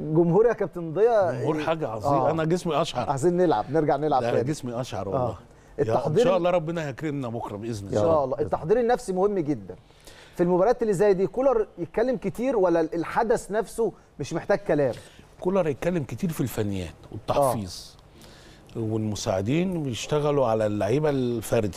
جمهور يا كابتن ضياء جمهور حاجه عظيمه آه. انا جسمي اشعر عايزين نلعب نرجع نلعب لا تاني جسمي اشعر والله آه. يا- ان التحضير شاء الله ربنا هيكرمنا بكره باذن ان الله شاء الله التحضير النفسي مهم جدا في المباريات اللي زي دي كولر يتكلم كتير ولا الحدث نفسه مش محتاج كلام كولر يتكلم كتير في الفنيات والتحفيظ والمساعدين بيشتغلوا على اللعيبه الفردي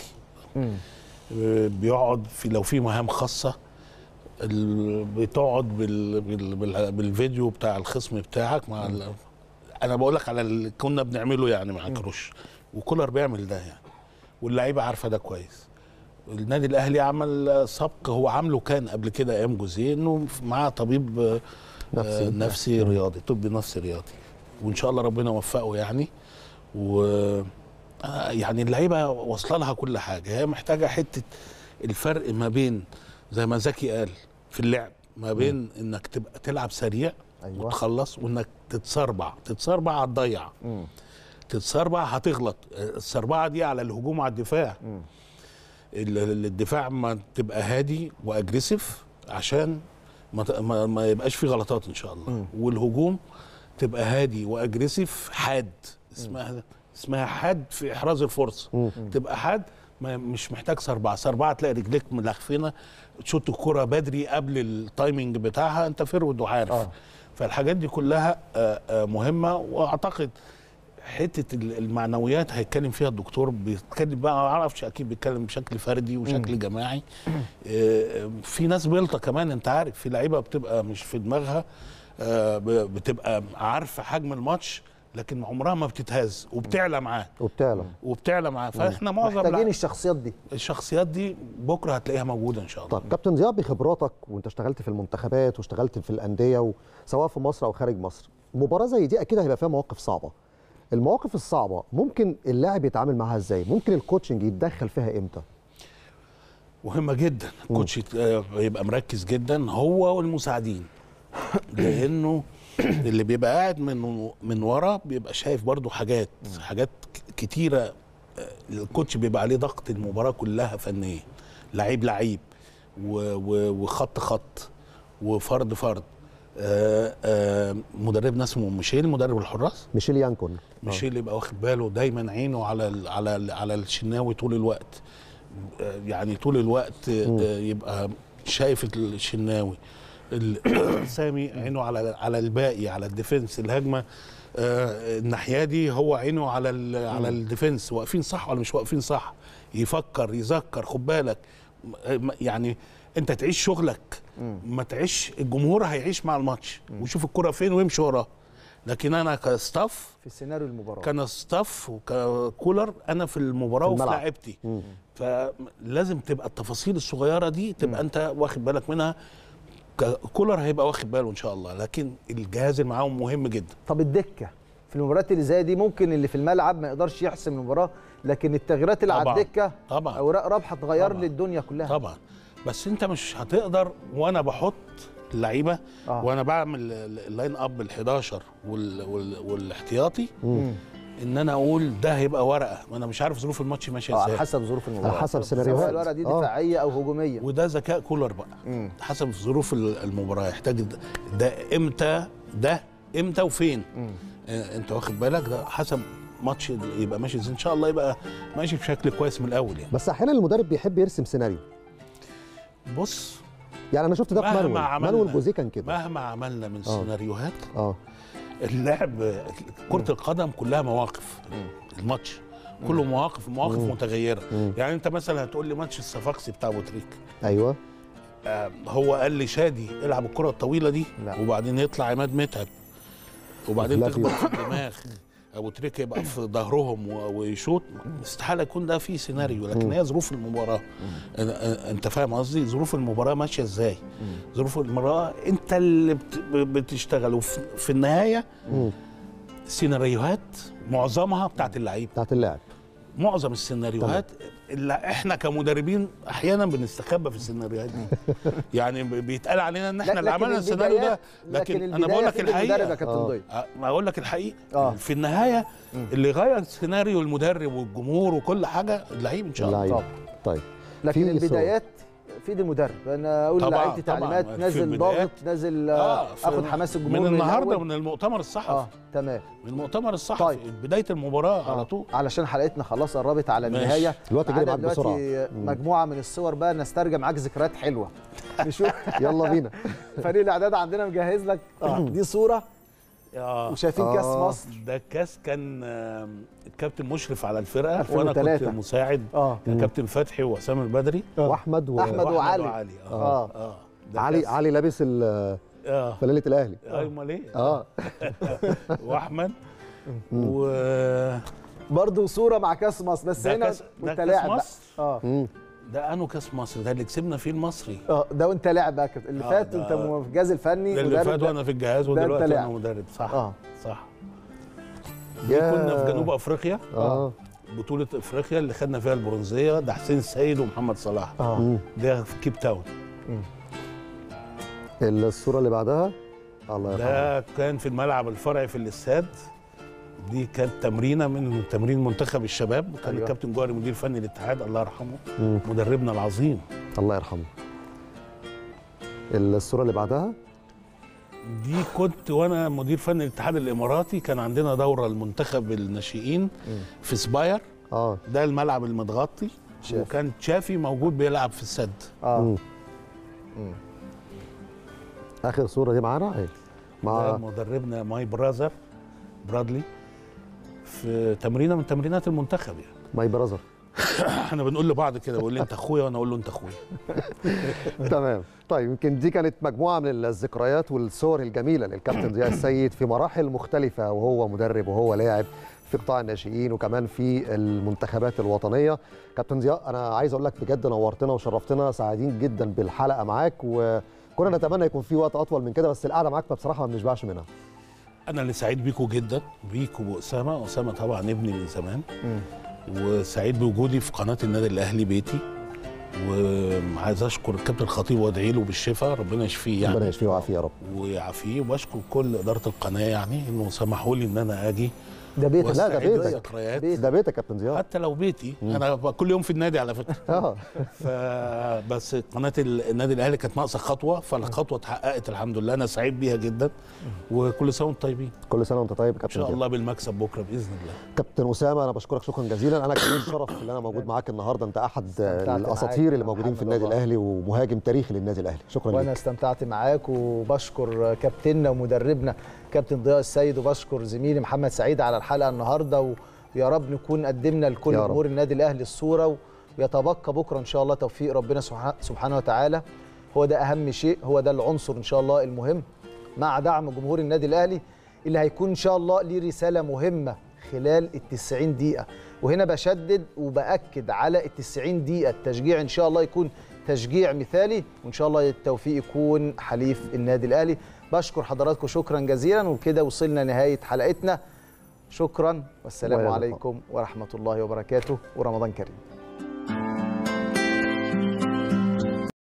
آه، بيقعد في لو في مهام خاصه ال- بتقعد بال بال بال بالفيديو بتاع الخصم بتاعك مع ال- انا بقول لك على اللي كنا بنعمله يعني مع كروش وكولر بيعمل ده يعني واللعيبه عارفه ده كويس النادي الاهلي عمل سبق هو عامله كان قبل كده ايام جوزيه انه معاه طبيب آه، نفسي. آه، نفسي رياضي طب نفسي رياضي وان شاء الله ربنا يوفقه يعني و آه، يعني اللعيبه واصله لها كل حاجه هي محتاجه حته الفرق ما بين زي ما زكي قال في اللعب ما بين انك تبقى تلعب سريع أيوة. وتخلص وانك تتسربع تتسربع هتضيع تتسربع هتغلط السربعه دي على الهجوم على الدفاع ال- ال- الدفاع ما تبقى هادي واجريسيف عشان ما, ت- ما, ما يبقاش فيه غلطات ان شاء الله والهجوم تبقى هادي واجريسيف حاد اسمها اسمها حاد في احراز الفرصه تبقى حاد ما مش محتاج سربعه سربعه تلاقي رجليك ملخفنه تشوط الكره بدري قبل التايمنج بتاعها انت فرود وعارف آه. فالحاجات دي كلها آه، آه، مهمه واعتقد حته ال- المعنويات هيتكلم فيها الدكتور بيتكلم بقى ما اعرفش اكيد بيتكلم بشكل فردي وشكل جماعي آه، في ناس بيلطة كمان انت عارف في لعيبه بتبقى مش في دماغها آه، ب- بتبقى عارفه حجم الماتش لكن عمرها ما بتتهز وبتعلى معاه وبتعلى وبتعلى معاه فاحنا معظم محتاجين لع- الشخصيات دي الشخصيات دي بكره هتلاقيها موجوده ان شاء الله طب كابتن ضياء بخبراتك وانت اشتغلت في المنتخبات واشتغلت في الانديه و- سواء في مصر او خارج مصر مباراه زي دي اكيد هيبقى فيها مواقف صعبه المواقف الصعبه ممكن اللاعب يتعامل معاها ازاي ممكن الكوتشنج يتدخل فيها امتى مهمه جدا الكوتش يت- آه، يبقى مركز جدا هو والمساعدين لانه اللي بيبقى قاعد من من ورا بيبقى شايف برضو حاجات حاجات ك- كتيره آه، الكوتش بيبقى عليه ضغط المباراه كلها فنيه لعيب لعيب و- و- وخط خط وفرد فرد آه، آه، مدربنا اسمه ميشيل مدرب الحراس ميشيل يانكون ميشيل اللي يبقى واخد باله دايما عينه على ال على ال على الشناوي طول الوقت آه، يعني طول الوقت آه، يبقى شايف الشناوي ال- سامي عينه على على الباقي على الديفنس الهجمه آه، الناحيه دي هو عينه على ال على الديفنس واقفين صح ولا مش واقفين صح يفكر يذكر خد بالك م- يعني انت تعيش شغلك ما تعيش الجمهور هيعيش مع الماتش ويشوف الكره فين ويمشي وراه لكن انا كستاف في سيناريو المباراه كان ستاف وككولر انا في المباراه في وفي الملعب. لعبتي فلازم تبقى التفاصيل الصغيره دي تبقى انت واخد بالك منها ك- كولر هيبقى واخد باله ان شاء الله لكن الجهاز اللي معاهم مهم جدا طب الدكه في المباريات اللي زي دي ممكن اللي في الملعب ما يقدرش يحسم المباراه لكن التغييرات اللي على طبعاً. الدكه طبعاً. اوراق رابحه تغير طبعاً. لي الدنيا كلها طبعا بس انت مش هتقدر وانا بحط اللعيبه آه. وانا بعمل ال- اللاين اب ال 11 وال وال والاحتياطي ان انا اقول ده هيبقى ورقه ما انا مش عارف ظروف الماتش ماشيه اه على ازاي حسب ظروف المباراه على حسب سواء سيناريوهات. الورقه دي آه. دفاعيه او هجوميه وده ذكاء كولر بقى حسب ظروف ال- المباراه يحتاج د- ده امتى ده امتى وفين آه، انت واخد بالك ده حسب ماتش يبقى ماشي ازاي ان شاء الله يبقى ماشي بشكل كويس من الاول يعني بس احيانا المدرب بيحب يرسم سيناريو بص يعني انا شفت ده في مهما مانويل عملنا مانويل جوزيه كان كده مهما عملنا من سيناريوهات اه اللعب كرة القدم كلها مواقف الماتش كله مواقف مواقف متغيرة يعني انت مثلا هتقول لي ماتش الصفاقسي بتاع ابو تريك ايوه آه، هو قال لي شادي العب الكرة الطويلة دي لا. وبعدين يطلع عماد متعب وبعدين فلافيو. تخبط في الدماغ ابو تريكه يبقى في ظهرهم و- ويشوط استحاله يكون ده فيه سيناريو لكن هي ظروف المباراه أنا- أنا- انت فاهم قصدي ظروف المباراه ماشيه ازاي ظروف المباراه انت اللي بت- بتشتغل وفي في النهايه السيناريوهات معظمها بتاعت اللعيبه بتاعت اللاعب معظم السيناريوهات اللي احنا كمدربين احيانا بنستخبى في السيناريوهات دي يعني ب- بيتقال علينا ان احنا لا، اللي لكن عملنا السيناريو ده البدايات- لكن انا البداية بقول لك في المدرب يا الحقيقه كابتن آه. ضيف أه، ما اقول لك الحقيقه آه. في النهايه اللي غير سيناريو المدرب والجمهور وكل حاجه اللعيب ان شاء الله اللعيب طبعا. طيب لكن في البدايات في ايد المدرب انا اقول طبعاً، لعيبتي طبعاً. تعليمات في نازل البدايات. ضاغط نازل آه، آه في- اخد حماس الجمهور من النهارده الأول. من المؤتمر الصحفي اه تمام من المؤتمر الصحفي طيب. بدايه المباراه على طول علشان حلقتنا خلاص قربت على ماشي. النهايه الوقت جري معانا معاك دلوقتي بسرعة. مم. مجموعه من الصور بقى نسترجع معاك ذكريات حلوه نشوف يلا بينا فريق الاعداد عندنا مجهز لك آه. دي صوره آه. وشايفين كاس آه. مصر ده الكاس كان آم، الكابتن مشرف على الفرقه 2003. وانا كنت مساعد اه كان كابتن فتحي وحسام البدري واحمد و... أحمد وأحمد وعلي. وعلي اه اه اه ده علي كاس- علي لابس ال- اه فليله الاهلي ايوه امال ايه اه واحمد و برضه صوره مع كاس مصر بس ده هنا كاس ده وانت كاس لاعب بقى. مصر اه مم. ده انه كاس مصر ده اللي كسبنا فيه المصري اه ده وانت لاعب بقى كده. اللي آه، فات ده- وانت م- في الجهاز الفني ده اللي مدرب فات ده. وانا في الجهاز ده أنت ودلوقتي انا لاعب. مدرب صح اه صح دي يا- كنا في جنوب افريقيا اه بطولة افريقيا اللي خدنا فيها البرونزية ده حسين السيد ومحمد صلاح اه مم. ده في كيب تاون الصوره اللي بعدها الله يرحمه ده كان في الملعب الفرعي في الاستاد دي كانت تمرينه من تمرين منتخب الشباب وكان أيوة. الكابتن جوهري مدير فني الاتحاد الله يرحمه مم. مدربنا العظيم الله يرحمه الصوره اللي بعدها دي كنت وانا مدير فني الاتحاد الاماراتي كان عندنا دوره المنتخب الناشئين في سباير اه ده الملعب المتغطي شاف. وكان تشافي موجود بيلعب في السد اه مم. اخر صوره دي معانا اهي ده مع مدربنا ماي براذر برادلي في تمرينه من تمرينات المنتخب يعني ماي براذر احنا بنقول لبعض كده بقول لي انت اخويا وانا اقول له انت اخويا تمام طيب يمكن دي كانت مجموعه من الذكريات والصور الجميله للكابتن ضياء السيد في مراحل مختلفه وهو مدرب وهو لاعب في قطاع الناشئين وكمان في المنتخبات الوطنيه كابتن ضياء انا عايز اقول لك بجد نورتنا وشرفتنا سعيدين جدا بالحلقه معاك وكنا نتمنى يكون في وقت اطول من كده بس القعده معاك بصراحه ما بنشبعش منها انا اللي سعيد بيكو جدا بيكو واسامه اسامه طبعا ابني من زمان وسعيد بوجودي في قناه النادي الاهلي بيتي وعايز اشكر الكابتن الخطيب وادعي له بالشفاء ربنا يشفيه يعني ربنا يشفيه ويعافيه يا رب ويعافيه وبشكر كل اداره القناه يعني انه سمحوا لي ان انا اجي ده بيتك لا، ده واستعيد بيتك. ذكريات بيت. ده بيتك يا كابتن ضياء حتى لو بيتي انا ببقى كل يوم في النادي على فكره اه فبس قناه النادي الاهلي كانت ناقصه خطوه فالخطوه اتحققت الحمد لله انا سعيد بيها جدا وكل سنه وانتم طيبين كل سنه وانت طيب يا ان كابتن شاء ضياء الله بالمكسب بكره باذن الله كابتن اسامه انا بشكرك شكرا جزيلا انا كمان شرف ان انا موجود معاك النهارده انت احد استمتعت معاك الاساطير اللي يا موجودين في محمد النادي والله. الاهلي ومهاجم تاريخي للنادي الاهلي شكرا وانا لك استمتعت معاك وبشكر كابتننا ومدربنا كابتن ضياء السيد وبشكر زميلي محمد سعيد على الحلقه النهارده ويا رب نكون قدمنا لكل يا رب. جمهور النادي الاهلي الصوره ويتبقى بكره ان شاء الله توفيق ربنا سبحانه- سبحانه وتعالى هو ده اهم شيء هو ده العنصر ان شاء الله المهم مع دعم جمهور النادي الاهلي اللي هيكون ان شاء الله ليه رساله مهمه خلال ال 90 دقيقه وهنا بشدد وباكد على ال 90 دقيقه التشجيع ان شاء الله يكون تشجيع مثالي وان شاء الله التوفيق يكون حليف النادي الاهلي بشكر حضراتكم شكرا جزيلا وكده وصلنا نهايه حلقتنا شكرا والسلام وإلى اللقاء. عليكم ورحمه الله وبركاته ورمضان كريم